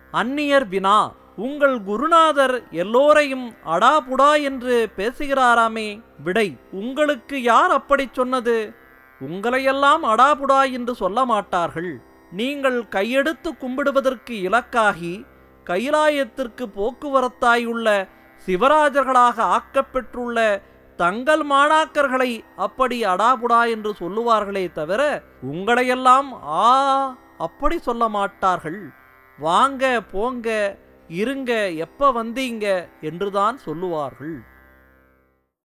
அந்நியர் வினா உங்கள் குருநாதர் எல்லோரையும் அடாபுடா என்று பேசுகிறாராமே விடை உங்களுக்கு யார் அப்படிச் சொன்னது உங்களையெல்லாம் அடாபுடா என்று சொல்ல மாட்டார்கள் நீங்கள் கையெடுத்து கும்பிடுவதற்கு இலக்காகி கைலாயத்திற்கு போக்குவரத்தாயுள்ள சிவராஜர்களாக ஆக்கப்பெற்றுள்ள தங்கள் மாணாக்கர்களை அப்படி அடாபுடா என்று சொல்லுவார்களே தவிர உங்களையெல்லாம் ஆ அப்படி சொல்ல மாட்டார்கள் வாங்க போங்க இருங்க எப்ப வந்தீங்க என்றுதான் சொல்லுவார்கள்